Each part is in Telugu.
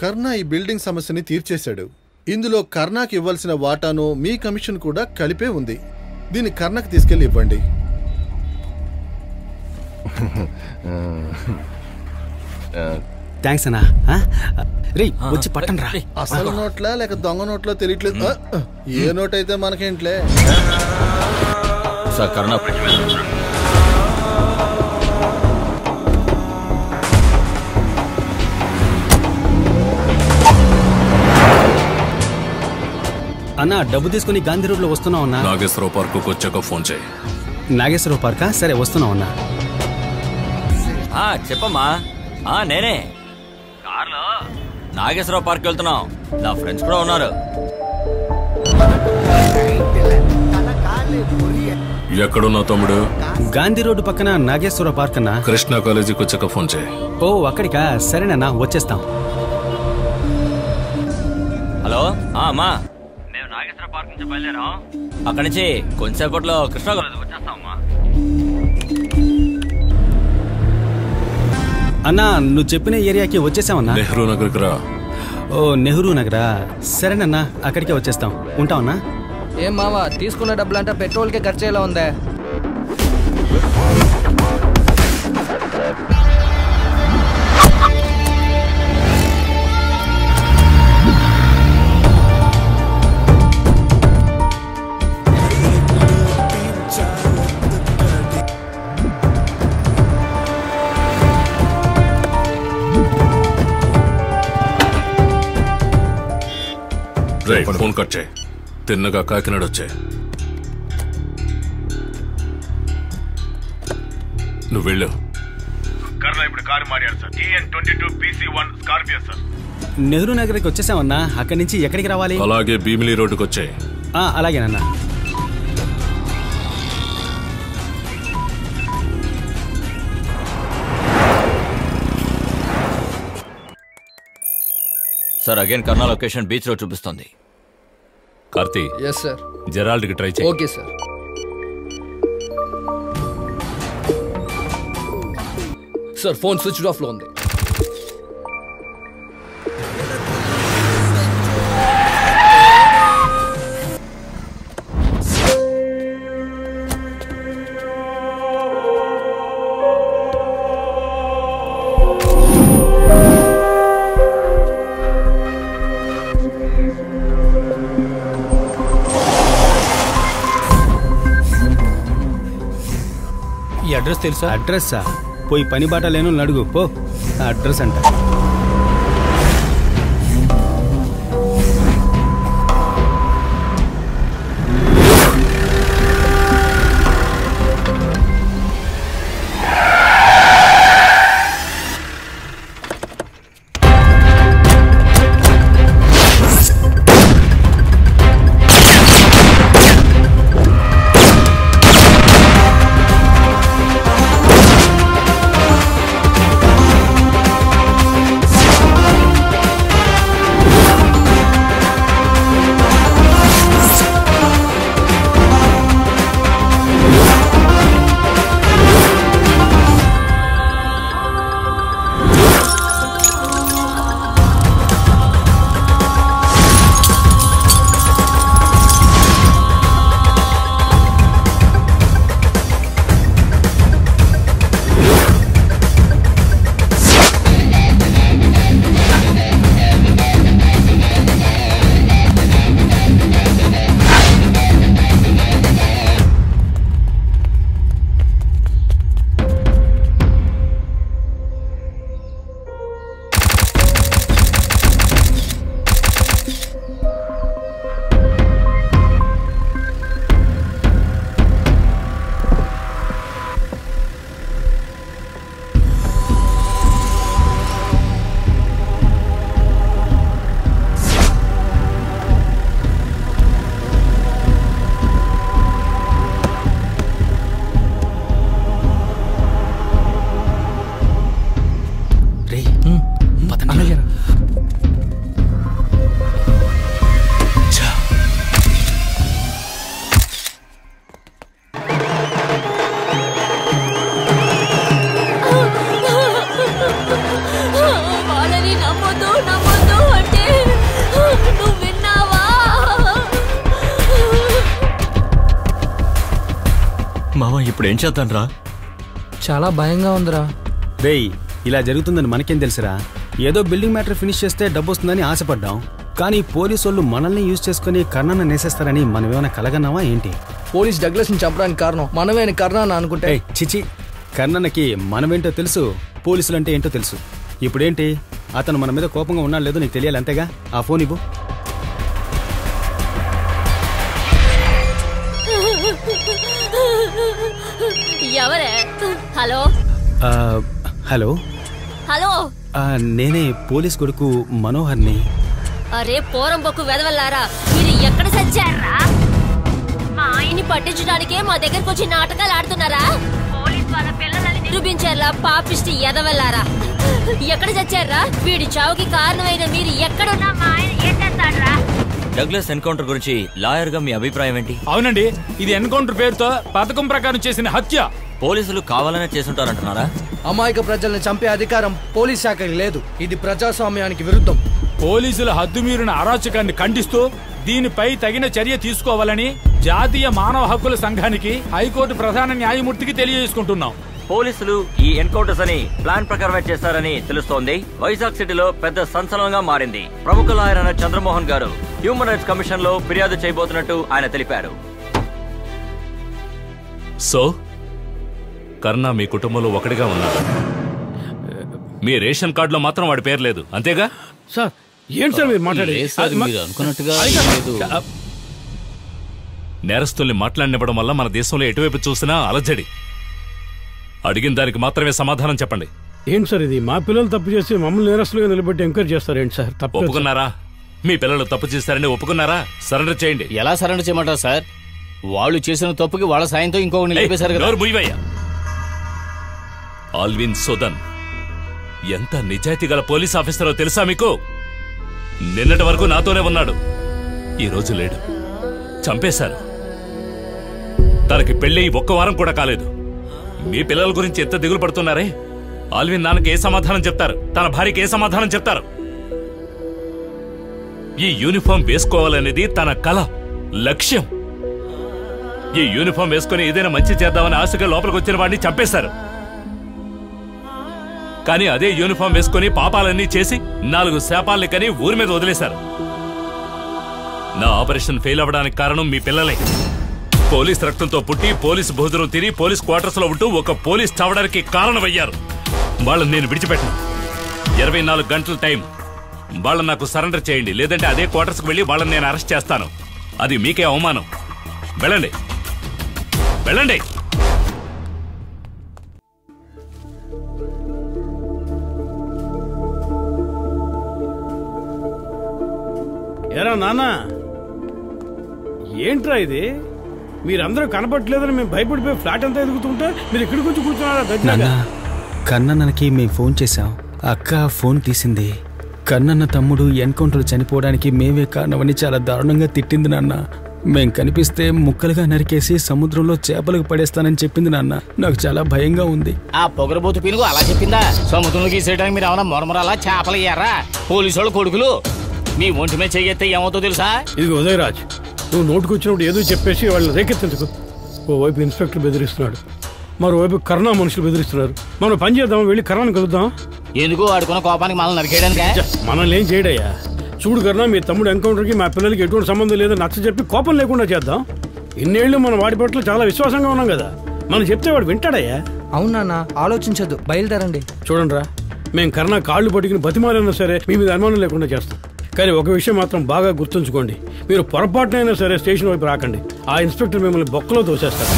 కర్ణ ఈ బిల్డింగ్ సమస్యని తీర్చేశాడు ఇందులో కర్ణాకి ఇవ్వాల్సిన వాటాను మీ కమిషన్ కూడా కలిపే ఉంది దీన్ని కర్ణకు తీసుకెళ్లి ఇవ్వండి థ్యాంక్స్ అన్నా ఆ? రేయ్ వచ్చి పట్టం రా అసలు నోట్లా లేక దొంగ నోట్లో తెలియట్లేదు ఆ, ఆ, ఏ నోట్ అయితే మనకేంట్లే సార్ కరుణ అన్నా డబ్బు తీసుకుని గాంధీ రోడ్లో వస్తున్నావు అన్నా నాగేశ్వరరావు పార్కు వచ్చాక ఫోన్ చేయి నాగేశ్వరరావు పార్కా సరే వస్తున్నావు అన్నా ఆ, చెప్పమ్మా ఆ నేనే కార్లో నాగేశ్వరరావు పార్క్ వెళ్తున్నాం నా ఫ్రెండ్స్ కూడా ఉన్నారు ఎక్కడున్నావు తమ్ముడు గాంధీ రోడ్డు పక్కన నాగేశ్వరరావు పార్క్ అన్నా కృష్ణా కాలేజీకి వచ్చాక ఫోన్ చేయి ఓ అక్కడికా సరేనన్నా వచ్చేస్తాం హలో ఆ, అమ్మా మేము నాగేశ్వర పార్క్ నుంచి బయలుదేరాం అక్కడి నుంచి కొంచెంసేపట్లో కృష్ణా కాలేజ్ వచ్చేస్తాం అమ్మా అన్నా నువ్వు చెప్పిన ఏరియాకి వచ్చేసావన్నా నెహ్రూ నగర్కి రా ఓ నెహ్రూ నగరా సరేనన్నా అక్కడికే వచ్చేస్తాం ఉంటావన్నా ఏం మావా తీసుకున్న డబ్బులంతా పెట్రోల్కే ఖర్చు ఎలా ఉందే రే ఫోన్ కట్ చేయి తిన్నగా కాకినాడ వచ్చాయి నువ్వు వెళ్ళు కర్ణ ఇప్పుడు కారు మారాడు sir TN twenty two PC one Scorpio sir Nehru నగర్కి వచ్చేసామన్నా అక్కడి నుంచి ఎక్కడికి రావాలి అలాగే భీమిలి రోడ్డుకి వచ్చాయి ఆ, అలాగేనన్నా sir again Karna location beach road చూపిస్తుంది కార్తీ ఎస్ సార్ జెరాల్డ్కి ట్రై చేయి okay sir sir phone switch off లో ఉంది ఈ అడ్రస్ తెలుసా అడ్రస్సా పోయి పని బాట లేను నడుగు పో ఆ అడ్రస్ అంట ఆ ఇప్పుడు ఏం చేద్దాంరా చాలా భయంగా ఉందిరా రేయ్ ఇలా జరుగుతుందని మనకేం తెలుసురా ఏదో బిల్డింగ్ మ్యాటర్ ఫినిష్ చేస్తే డబ్బు వస్తుందని ఆశపడ్డాం కానీ పోలీసు వాళ్ళు మనల్ని యూజ్ చేసుకుని కర్ణాన్ని నేసేస్తారని మనం ఏమైనా కలగన్నావా ఏంటి పోలీస్ డగ్లస్ ని చంపడానికి కారణం మనమేని కర్ణ అనుకుంటే ఏయ్ చిచి కర్ణన్నకి మనమేంటో తెలుసు పోలీసులు అంటే ఏంటో తెలుసు ఇప్పుడేంటి అతను మన మీద కోపంగా ఉన్నాడు లేదో నీకు తెలియాలి అంతేగా ఆ ఫోన్ ఇవ్వు ఎవరే హలో ఆ, హలో హలో ఆ, నేనే పోలీస్ కొడుకు మనోహర్ని అరే పోరంబొక్కు వెదవల్లారా మీరు ఎక్కడ సచ్చారా మా ఆయన్ని పట్టించడానికే మా దగ్గరకు వచ్చి నాటకాలు ఆడుతున్నారా పోలీస్ వాళ్ళ పిల్లలని నిరూపించారా పాపిష్టి ఎదవల్లారా ఎక్కడ చచ్చారా వీడి చావుకి కారణమైన మీరు ఎక్కడున్నా మా ఆయన ఏం చేస్తాడ్రా డగ్లస్ ఎన్కౌంటర్ గురించి లాయర్ గా మీ అభిప్రాయం ఏంటి అవునండి ఇది ఎన్కౌంటర్ పేరుతో పథకం ప్రకారం చేసిన హత్య పోలీసులు కావాలనే చేసుంటారంటున్నారా అమాయక ప్రజల్ని చంపే అధికారం పోలీస్ శాఖకి లేదు ఇది ప్రజాస్వామ్యానికి విరుద్ధం పోలీసుల హద్దుమీరిన అరాచకాన్ని ఖండిస్తూ దీనిపై తగిన చర్య తీసుకోవాలని జాతీయ మానవ హక్కుల సంఘానికి హైకోర్టు ప్రధాన న్యాయమూర్తికి తెలియజేసుకుంటున్నాం పోలీసులు ఈ ఎన్కౌంటర్స్ అని ప్లాన్ ప్రకారమే చేశారని తెలుస్తోంది వైజాగ్ సిటీలో పెద్ద సంచలనంగా మారింది ప్రముఖ లాయర్ అయిన చంద్రమోహన్ గారు హ్యూమన్ రైట్స్ కమిషన్ లో ఫిర్యాదు చేయబోతున్నట్టు ఆయన తెలిపారు సో కర్ణ మీ కుటుంబంలో ఒకటిగా ఉన్నారు మీ రేషన్ కార్డులో మాత్రం వాడి పేరు లేదు అంతేగా సార్ ఏంటి సార్ మీరు మాట్లాడేది అది మా- అనుకున్నట్టుగా అది కాదు. నేరస్తుల్ని మాట్లాడినివ్వడం వల్ల మన దేశంలో ఎటువైపు చూసినా అలజడి అడిగిన దానికి మాత్రమే సమాధానం చెప్పండి ఏంటి సార్ ఇది మా పిల్లలు తప్పు చేసి మమ్మల్ని నేరస్తులుగా నిలబెట్టి ఎంకరేజ్ చేస్తారు ఏంటి సార్ తప్పు కాదు సార్. ఒప్పుకున్నారా మీ పిల్లలు తప్పు చేశారని ఒప్పుకున్నారా సరెండర్ చేయండి ఎలా సరెండర్ చేయమంటారు సార్ వాళ్ళు చేసిన తప్పుకి వాళ్ళ సాయంతో ఇంకొకరిని ఏయ్, లేపేశారు కదా నోరు మూయవయ్యా. ఆల్విన్ సోదన్ ఎంత నిజాయితీ గల పోలీస్ ఆఫీసరో తెలుసా మీకు నిన్నటి వరకు నాతోనే ఉన్నాడు ఈ రోజు లేడు చంపేశారు తనకి పెళ్ళి ఒక్క వారం కూడా కాలేదు మీ పిల్లల గురించి ఎంత దిగులు పడుతున్నారే ఆల్విన్ నాన్నకి ఏ సమాధానం చెప్తారు తన భార్యకి ఏ సమాధానం చెప్తారు ఈ యూనిఫామ్ వేసుకోవాలనేది తన కళ లక్ష్యం ఈ యూనిఫామ్ వేసుకుని ఏదైనా మంచి చేద్దామని ఆశగా లోపలికి వచ్చిన వాడిని చంపేశారు కానీ అదే యూనిఫామ్ వేసుకుని పాపాలన్నీ చేసి నాలుగు శాపాల్ని కని ఊరి మీద వదిలేశారు నా ఆపరేషన్ ఫెయిల్ అవ్వడానికి కారణం మీ పిల్లలే పోలీస్ రక్తంతో పుట్టి పోలీస్ భోజనం తిని పోలీస్ క్వార్టర్స్ లో ఉంటూ ఒక పోలీస్ చావడానికి కారణమయ్యారు వాళ్ళని నేను విడిచిపెట్టను ఇరవై నాలుగు గంటల టైం వాళ్ళని నాకు సరెండర్ చేయండి లేదంటే అదే క్వార్టర్స్కి వెళ్ళి వాళ్ళని నేను అరెస్ట్ చేస్తాను అది మీకే అవమానం వెళ్ళండి వెళ్ళండి ఏరా నాన్న ఏంట్రా ఇది మీరందరూ కనపట్లేదని మేము భయపడిపోయి ఫ్లాట్ అంతా ఎదుగుతుంటే మీరు ఇక్కడికి వచ్చి కూర్చున్నారా నాన్న దగ్గరగా కన్నన్నకి మేము ఫోన్ చేశాం అక్క ఫోన్ తీసింది కన్నన్న తమ్ముడు ఎన్కౌంటర్ చనిపోవడానికి మేమే కారణమని చాలా దారుణంగా తిట్టింది నాన్న మేం కనిపిస్తే ముక్కలుగా నరికేసి సముద్రంలో చేపలకు పడేస్తానని చెప్పింది నాన్న నాకు చాలా భయంగా ఉంది ఆ పొగరబోతు పినుగు అలా చెప్పిందా సముద్రంలో గీసేయడానికి మీరు ఏమన్నా మొరమరాలా చేపలు అయ్యారా పోలీసు వాళ్ళు కొడుకులు మీ ఒంటి మీద చెయ్యెత్తే ఏమవుతో తెలుసా ఇది ఉదయరాజ్ నువ్వు నోటుకు వచ్చినప్పుడు ఏదో చెప్పేసి వాళ్ళని రేకెత్తించుకో ఓవైపు ఇన్స్పెక్టర్ బెదిరిస్తున్నాడు మరోవైపు కరుణా మనుషులు బెదిరిస్తున్నారు మనం పని చేద్దాం వెళ్ళి కరుణాని కలుద్దాం ఎందుకు ఆడుకున్న కోపానికి మనల్ని నరికేయడానికే మనల్ని ఏం చేయడయ్యా చూడు కరుణా మీ తమ్ముడు ఎన్కౌంటర్కి మా పిల్లలకి ఎటువంటి సంబంధం లేదని నచ్చ చెప్పి కోపం లేకుండా చేద్దాం ఇన్నేళ్లు మన వాడి పట్ల చాలా విశ్వాసంగా ఉన్నాం కదా మనం చెప్తే వాడు వింటాడయ్యా అవునా ఆలోచించొద్దు బయలుదేరండి చూడండి రా మేము కరుణ కాళ్ళు పట్టుకుని బతిమాలైనా సరే మీ మీద అనుమానం లేకుండా చేస్తాం కానీ ఒక విషయం మాత్రం బాగా గుర్తుంచుకోండి మీరు పొరపాటునైనా సరే స్టేషన్ వైపు రాకండి ఆ ఇన్స్పెక్టర్ మిమ్మల్ని బొక్కలో తోసేస్తారు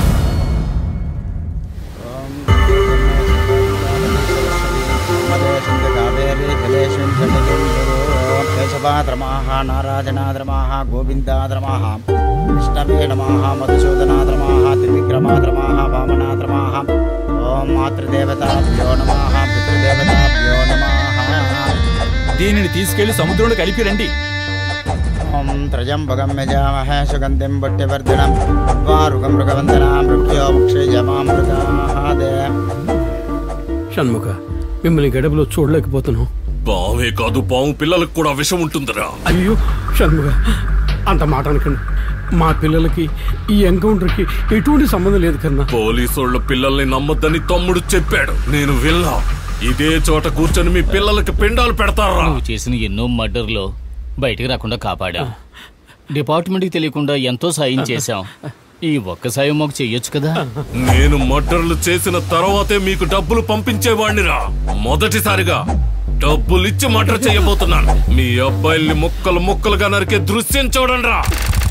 కేశవాద్రమాహ నారాజనాద్రమాహ గోవిందాద్రమాహ విష్ణవే నమాహ మధుసూదనాద్రమాహ త్రివిక్రమాద్రమాహ వామనాద్రమాహ ఓం మాతృదేవతాభ్యో నమాహ పితృదేవతాభ్యో నమాహ దీనిని తీసుకెళ్లి సముద్రంలో కలిపి రండి ఓం త్రయంబకం యజామహే సుగంధిం పుట్టివర్ధనం వారుగం మృగవందనాం మృత్యో ముక్షయమామృతాదే షణ్ముఖ మిమ్మల్ని గడపలో చూడలేకపోతున్నాం పావే కాదు పాము పిల్లలకు కూడా విషం ఉంటుందిరా అయ్యో షణ్ముఖ అంత మాట అనకండి మా పిల్లలకి ఈ ఎన్కౌంటర్కి ఎటువంటి సంబంధం లేదు కన్నా పోలీసోళ్ళ పిల్లల్ని నమ్మొద్దని తమ్ముడు చెప్పాడు నేను విన్నా ఇదే చోట కూర్చొని మీ పిల్లలకి పిండాలు పెడతారా నువ్వు చేసిన ఎన్నో మర్డర్లో బయటికి రాకుండా కాపాడా డిపార్ట్మెంట్కి తెలియకుండా ఎంతో సాయం చేశాం ఈ ఒక్క సాయం మాకు చెయ్యొచ్చు కదా నేను మర్డర్లు చేసిన తర్వాతే మీకు డబ్బులు పంపించేవాణ్ణిరా మొదటిసారిగా డబ్బులిచ్చి మర్డర్ చేయబోతున్నాను మీ అబ్బాయిల్ని ముక్కలు ముక్కలుగా నరికే దృశ్యం చూడండి రా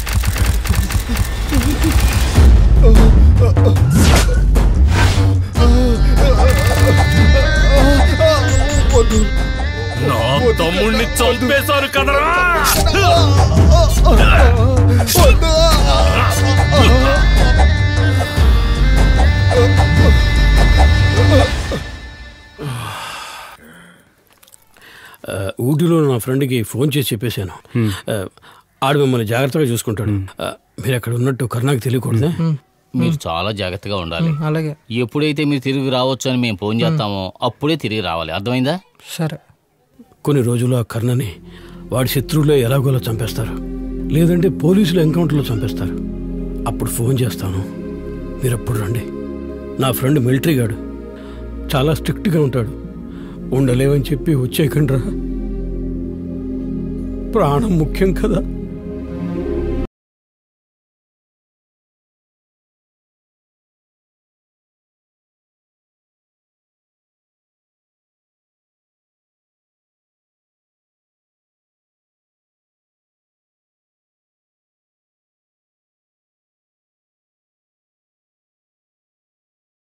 నా తమ్ముణ్ణి చంపేశారు కదరా ఆ, ఊటీలో నా ఫ్రెండ్కి ఫోన్ చేసి చెప్పేశాను ఆ, ఆడు మిమ్మల్ని జాగ్రత్తగా చూసుకుంటాడు ఆ, మీరు అక్కడ ఉన్నట్టు కరుణాకి తెలియకూడదే మీరు చాలా జాగ్రత్తగా ఉండాలి అలాగే ఎప్పుడైతే మీరు తిరిగి రావచ్చు అని మేము ఫోన్ చేస్తామో అప్పుడే తిరిగి రావాలి అర్థమైందా సరే కొన్ని రోజులు ఆ కర్ణని వాడి శత్రువులో ఎలాగోలా చంపేస్తారు లేదంటే పోలీసులు ఎన్కౌంటర్లో చంపేస్తారు అప్పుడు ఫోన్ చేస్తాను మీరు అప్పుడు రండి నా ఫ్రెండ్ మిలిటరీ గాడు చాలా స్ట్రిక్ట్గా ఉంటాడు ఉండలేవని చెప్పి వచ్చేయకండి రా ప్రాణం ముఖ్యం కదా